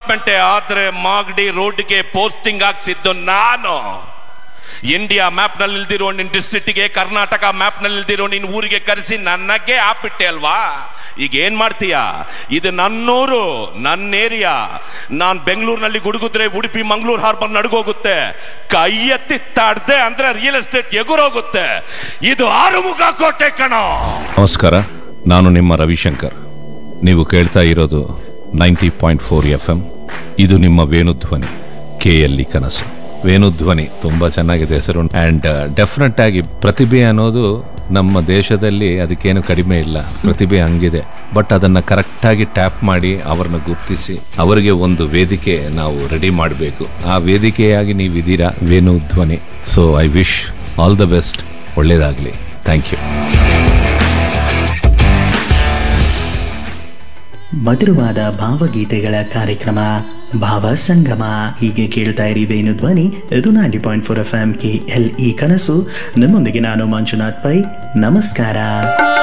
development ಆದ್ರೆ ಮಾಗಡಿ ರೋಡ್ಗೆ posting ಹಾಕ್ಸಿದ್ದು ನಾನು ಇಂಡಿಯಾ ಮ್ಯಾಪ್ ನಲ್ಲಿ ಇಲ್ದಿರೋ ನಿನ್ ಡಿಸ್ಟ್ರಿಕ್ಟ್ಗೆ ಕರ್ನಾಟಕ ಮ್ಯಾಪ್ ನಲ್ಲಿ ಇಲ್ದಿರೋ ನಿನ್ ಊರಿಗೆ ಕರೆಸಿ ನನಗೆ ಹಾಕ್ಬಿಟ್ಟೆ ಅಲ್ವಾ ಈಗ ಏನ್ ಮಾಡ್ತೀಯ ಇದು ನನ್ನೂರು ನನ್ನ ಏರಿಯಾ ನಾನ್ ಬೆಂಗಳೂರಿನಲ್ಲಿ ಗುಡುಗುದ್ರೆ ಉಡುಪಿ ಮಂಗಳೂರು ಹಾರ್ಬರ್ ನಡುಗೋಗುತ್ತೆ ಕೈ ಎತ್ತಿ ತಡ್ದೆ ಅಂದ್ರೆ ರಿಯಲ್ ಎಸ್ಟೇಟ್ ಎಗುರೋಗುತ್ತೆ ಇದು ಆರುಮುಖ ಕೋಟೆ ಕಣೋ ನಮಸ್ಕಾರ ನಾನು ನಿಮ್ಮ ರವಿಶಂಕರ್ ನೀವು ಕೇಳ್ತಾ ಇರೋದು ninety point four F M ಇದು ನಿಮ್ಮ ವೇಣುಧ್ವನಿ ಕೆ ಎಲ್ಲಿ ಕನಸು ವೇಣುಧ್ವನಿ ತುಂಬ ಚೆನ್ನಾಗಿದೆ ಹೆಸರು ಆ್ಯಂಡ್ ಡೆಫಿನೆಟ್ ಆಗಿ ಪ್ರತಿಭೆ ಅನ್ನೋದು ನಮ್ಮ ದೇಶದಲ್ಲಿ ಅದಕ್ಕೇನು ಕಡಿಮೆ ಇಲ್ಲ ಪ್ರತಿಭೆ ಹಂಗಿದೆ ಬಟ್ ಅದನ್ನು ಕರೆಕ್ಟಾಗಿ ಟ್ಯಾಪ್ ಮಾಡಿ ಅವರನ್ನ ಗುರ್ತಿಸಿ ಅವರಿಗೆ ಒಂದು ವೇದಿಕೆ ನಾವು ರೆಡಿ ಮಾಡಬೇಕು ಆ ವೇದಿಕೆಯಾಗಿ ನೀವಿದ್ದೀರಾ Venudhwani so I wish all the best ಒಳ್ಳೆಯದಾಗಲಿ ಥ್ಯಾಂಕ್ ಯು ಮಧುರವಾದ ಭಾವಗೀತೆಗಳ ಕಾರ್ಯಕ್ರಮ ಭಾವ ಸಂಗಮ ಹೀಗೆ ಕೇಳ್ತಾ ಇರಿ ವೇಣು ಧ್ವನಿ ಇದು ninety point four F M K L E ಕನಸು ನಮ್ಮೊಂದಿಗೆ ನಾನು ಮಂಜುನಾಥ್ ಪೈ ನಮಸ್ಕಾರ